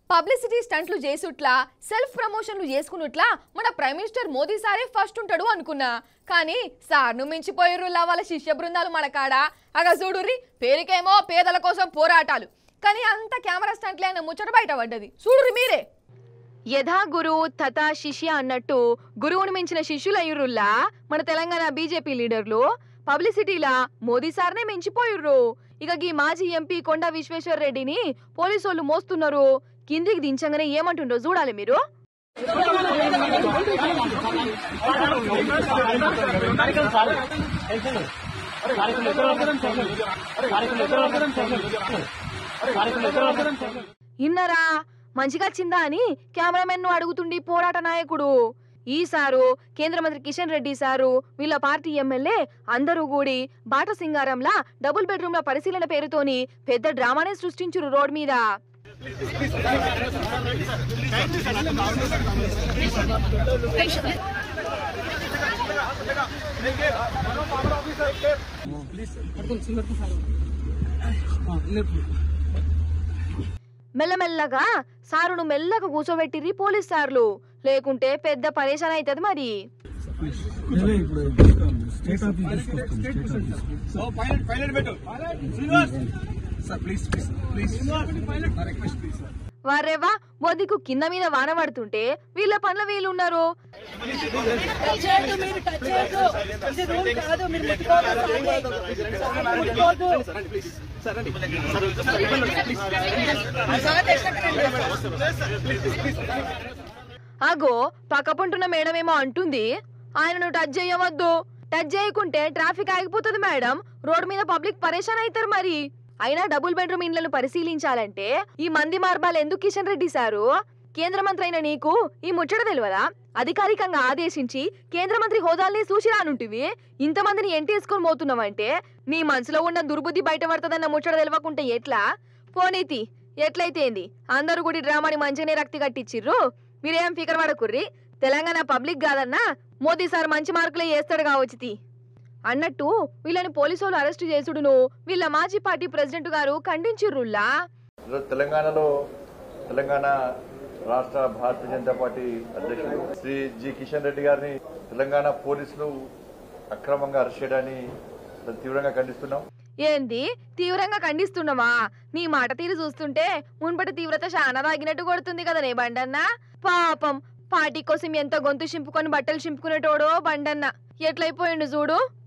publicity స్టంట్లు చేసుట్లా self ప్రమోషన్లు చేసుకున్నట్లా మన prime minister Modi సారే ఫస్ట్ ఉంటాడు అనుకున్నా కానీ సార్ను మించిపోయారు వాళ్ళ శిష్య బృందాలు మన కాడ అగ చూడుర్రి పేరుకేమో పేదల కోసం పోరాటాలు కానీ అంత కెమెరా స్టంట్లే అన్న ముచ్చట బయటపడ్డది చూడుర్రి మీరే యథా గురు తథా శిష్య అన్నట్టు గురువును మించిన శిష్యులయ్యురుల్లా మన తెలంగాణ బీజేపీ లీడర్లు పబ్లిసిటీలా మోదీ సార్నే మించిపోయుర్రు ఇక ఈ మాజీ ఎంపీ కొండ విశ్వేశ్వర్ రెడ్డిని పోలీసోళ్ళు మోస్తున్నారు కిందికి దించగానే ఏమంటుండో చూడాలి మీరు ఇన్నరా మంచిగా వచ్చిందా అని కెమెరామెన్ ను అడుగుతుండి పోరాట నాయకుడు ఈసారు కేంద్ర మంత్రి కిషన్ రెడ్డి సారు వీళ్ళ పార్టీ ఎమ్మెల్యే అందరూ కూడి బాట సింగారంలా డబుల్ బెడ్రూమ్ల పరిశీలన పేరుతోని పెద్ద డ్రామానే సృష్టించురు రోడ్ మీద మెల్లమెల్లగా సారును మెల్లగా కూర్చోబెట్టిర్రి పోలీస్ సార్లు లేకుంటే పెద్ద పరేషాన్ అవుతుంది మరి నేనే ఇప్పుడు స్టేట్ ఆఫీస్ తీసుకొస్తాను స్టేట్ ఆఫీస్ వారేవా బొద్దికు కింద మీద వాన పడుతుంటే వీళ్ళ పనుల వీళ్ళు ఉన్నారు చేయొద్దు మీరు టచ్ చేయొద్దు ఇది రూల్ కాదు మీరు ముట్టుకోవద్దు ముట్టుకోవద్దు సార్ తెచ్చినట్టు అగో పక్కపుంటున్న మేడం ఏమో అంటుంది ఆయనను టచ్ చేయవద్దు టచ్ చేయకుంటే ట్రాఫిక్ ఆగిపోతుంది మేడం రోడ్ మీద పబ్లిక్ పరేషాన్ అవుతారు మరి అయినా డబుల్ బెడ్రూమ్ ఇండ్లను పరిశీలించాలంటే ఈ మంది మార్బాలు ఎందుకు కిషన్ రెడ్డి సారు కేంద్ర మంత్రి అయిన నీకు ఈ ముచ్చట తెలియదా అధికారికంగా ఆదేశించి కేంద్ర మంత్రి హోదాల్ని సూచి రానుంటివి ఇంతమందిని ఎంటేసుకొని పోతున్నావంటే నీ మనసులో ఉన్న దుర్బుద్ధి బయటపడుతుందన్న ముచ్చట తెలియకుంటే ఎట్లా పోనీతి ఎట్లయితే ఏంది అందరూ కూడా ఈ డ్రామాని మంచిగానే రక్తి కట్టించిర్రు మీరేం ఫికర్ పడకుర్రి తెలంగాణ పబ్లిక్ కాదన్నా మోదీ సార్ మంచి మార్కులే వేస్తాడు కావచ్చుతి అన్నట్టు వీళ్ళని పోలీసు వాళ్ళు అరెస్ట్ చేసుడును వీళ్ళ మాజీ పార్టీ ప్రెసిడెంట్ గారు ఖండించిర్రుల్లా ఈరోజు తెలంగాణలో తెలంగాణ రాష్ట్ర భారతీయ జనతా పార్టీ అధ్యక్షుడు శ్రీ జి కిషన్ రెడ్డి గారిని తెలంగాణ పోలీసులు అక్రమంగా అరెస్ట్ చేయడాన్ని తీవ్రంగా ఖండిస్తున్నాం ఏంది తీవ్రంగా ఖండిస్తున్నావా నీ మాట తీరు చూస్తుంటే మున్పటి తీవ్రత చాలా తాగినట్టు కొడుతుంది కదనే బండన్న పాపం పార్టీ కోసం ఎంత గొంతు చింపుకొని బట్టలు చింపుకునేటోడో బండన్న ఎట్లయిపోయిండు చూడు